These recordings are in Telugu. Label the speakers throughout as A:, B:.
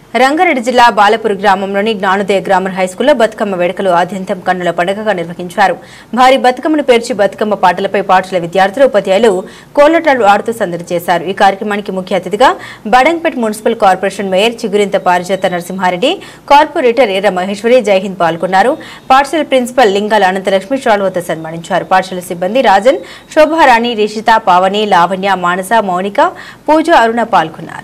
A: రంగారెడ్డి జిల్లా బాలపూర్ గ్రామంలోని జ్ఞానోదయ గ్రామర్ హైస్కూల్లో బతుకమ్మ వేడుకలు ఆద్యంతం కన్నుల పండుగగా నిర్వహించారు భారీ బతుకమ్మను పేర్చి బతుకమ్మ పాటలపై పాఠశాల విద్యార్థులు ఉపాధ్యాయులు కోలటాలు ఆడుతూ సందడి చేశారు ఈ కార్యక్రమానికి ముఖ్య అతిథిగా Badangpet municipal corporation mayor Chigurintha Parijatha Narasimhareddy corporator ఎర్ర మహేశ్వరి జైహింద్ పాల్గొన్నారు పాఠశాల ప్రిన్సిపల్ లింగాల అనంతలక్ష్మి షాల్వతో సన్మానించారు పాఠశాల సిబ్బంది రాజన్ శోభారాణి రిషిత పావని లావణ్య మానస మౌనిక పూజ అరుణ పాల్గొన్నారు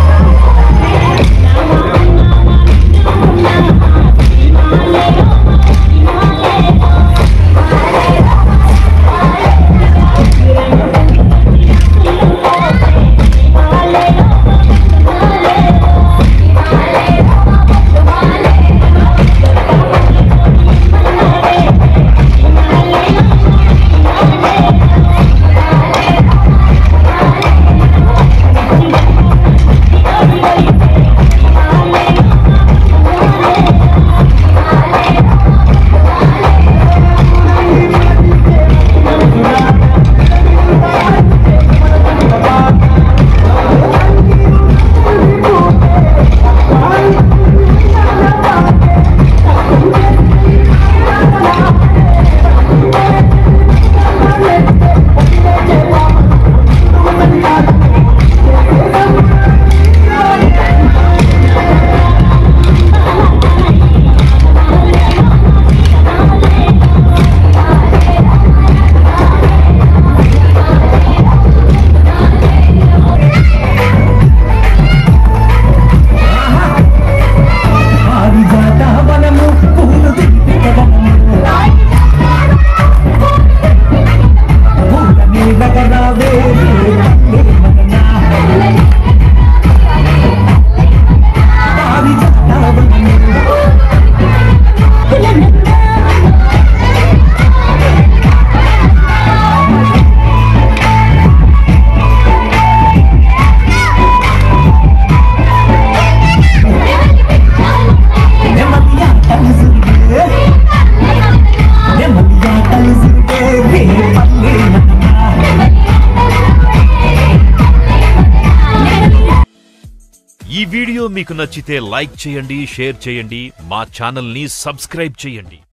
B: పారిజాత వనము పూలు దింపితవనము పూల మీద గరావే పారిజాత వనము నెమ్మదిగా కలిసిరుగే నెమ్మదిగా కలిసిరుగే రే పల్లె నన్నమా
C: ఈ వీడియో మీకు నచ్చితే లైక్ చేయండి షేర్ చేయండి మా ఛానల్ని సబ్స్క్రైబ్ చేయండి